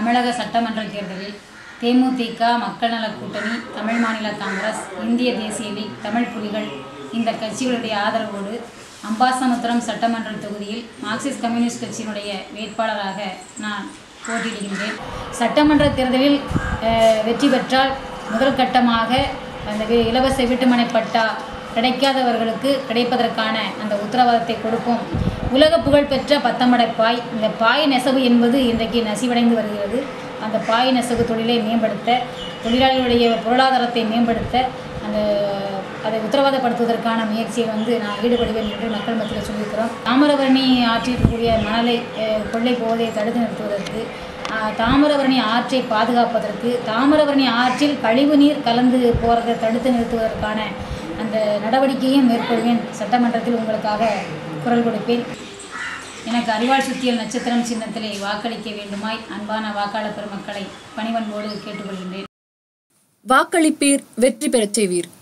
தமிழக சட்டமன்ற தேர்தலில் தேமுதிக மக்கள் நலக் கூட்டணி தமிழ் மாநில காங்கிரஸ் இந்திய தேசிய லீக் தமிழ் புலிகள் இந்த கட்சிகளுடைய ஆதரவோடு அம்பாசமுத்திரம் சட்டமன்ற தொகுதியில் மார்க்சிஸ்ட் கம்யூனிஸ்ட் கட்சியினுடைய வேட்பாளராக நான் போட்டியிடுகின்றேன் சட்டமன்ற தேர்தலில் அஹ், வெற்றி பெற்றால் முதல் கட்டமாக அந்த வி- இலவச வீட்டுமனை பட்டா கிடைக்காதவர்களுக்கு கிடைப்பதற்கான அந்த உத்தரவாதத்தை கொடுப்போம் உலக புகழ்பெற்ற பத்தமடை பாய் இந்த பாய் நெசவு என்பது இன்றைக்கு நசிவடைந்து வருகிறது அந்த பாய் நெசவு தொழிலை மேம்படுத்த தொழிலாளிகளுடைய பொருளாதாரத்தை மேம்படுத்த அந்த அதை உத்தரவாதப்படுத்துவதற்கான முயற்சியை வந்து நான் ஈடுபடுவேன் என்று மக்கள் மத்தியில் சொல்லியிருக்கிறோம் தாமிரபரணி ஆற்றில் இருக்கக்கூடிய மணலை அஹ், கொள்ளை போவதை தடுத்து நிறுத்துவதற்கு அஹ், தாமிரபரணி ஆற்றை பாதுகாப்பதற்கு தாமிரபரணி ஆற்றில் கழிவு நீர் கலந்து போகிறதை தடுத்து நிறுத்துவதற்கான அந்த நடவடிக்கையும் மேற்கொள்வேன் சட்டமன்றத்தில் உங்களுக்காக குரல் கொடுப்பேன் எனக்கு அறிவாள் சுத்தியல் நட்சத்திரம் சின்னத்திலே வாக்களிக்க வேண்டுமாய் அன்பான வாக்காளர் பெருமக்களை பணிவன்போடு கேட்டுக்கொள்கின்றேன் வாக்களிப்பீர் வெற்றி பெறச் செய்வீர்